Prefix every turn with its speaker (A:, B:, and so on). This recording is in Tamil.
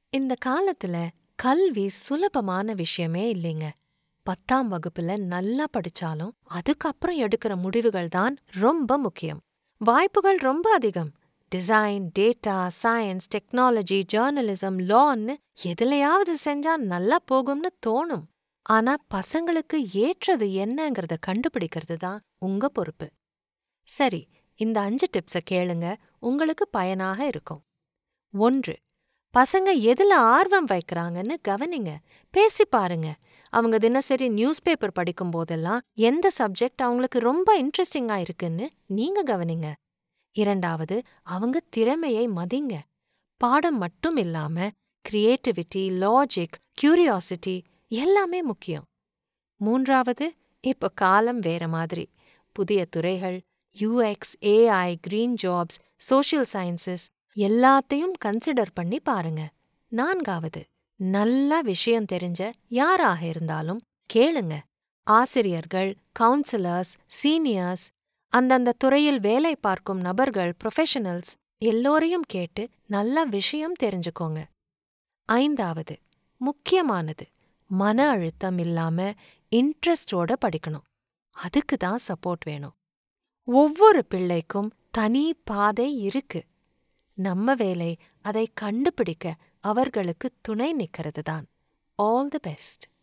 A: இந்த காலத்துல கல்வி சுலபமான விஷயமே இல்லைங்க பத்தாம் வகுப்புல நல்லா படிச்சாலும் அதுக்கப்புறம் எடுக்கிற முடிவுகள் தான் ரொம்ப முக்கியம் வாய்ப்புகள் ரொம்ப அதிகம் design data science technology journalism லான்னு எதுலயாவது செஞ்சா நல்லா போகும்னு தோணும் ஆனா பசங்களுக்கு ஏற்றது என்னங்கறத கண்டுபிடிக்கிறது தான் உங்க பொறுப்பு சரி இந்த அஞ்சு டிப்ஸை கேளுங்க உங்களுக்கு பயனாக இருக்கும் ஒன்று பசங்க எதுல ஆர்வம் வைக்கிறாங்கன்னு கவனிங்க பேசி பாருங்க அவங்க தினசரி நியூஸ் பேப்பர் படிக்கும் போதெல்லாம் எந்த சப்ஜெக்ட் அவங்களுக்கு ரொம்ப இன்ட்ரெஸ்டிங்கா இருக்குன்னு நீங்க கவனிங்க இரண்டாவது அவங்க திறமையை மதிங்க பாடம் மட்டும் இல்லாம கிரியேட்டிவிட்டி லாஜிக் கியூரியாசிட்டி எல்லாமே முக்கியம் மூன்றாவது இப்போ காலம் வேற மாதிரி புதிய துறைகள் UX AI green jobs social sciences எல்லாத்தையும் கன்சிடர் பண்ணி பாருங்க நான்காவது நல்ல விஷயம் தெரிஞ்ச யாராக இருந்தாலும் கேளுங்க ஆசிரியர்கள் கவுன்சிலர்ஸ் சீனியர்ஸ் அந்தந்த துறையில் வேலை பார்க்கும் நபர்கள் ப்ரொஃபஷனல்ஸ் எல்லோரையும் கேட்டு நல்ல விஷயம் தெரிஞ்சுக்கோங்க ஐந்தாவது முக்கியமானது மன அழுத்தம் இல்லாம இன்ட்ரெஸ்டோட படிக்கணும் அதுக்கு தான் சப்போர்ட் வேணும் ஒவ்வொரு பிள்ளைக்கும் தனி பாதை இருக்கு நம்ம வேலை அதை கண்டுபிடிக்க அவர்களுக்கு துணை நிற்கிறது தான் ஆல் தி பெஸ்ட்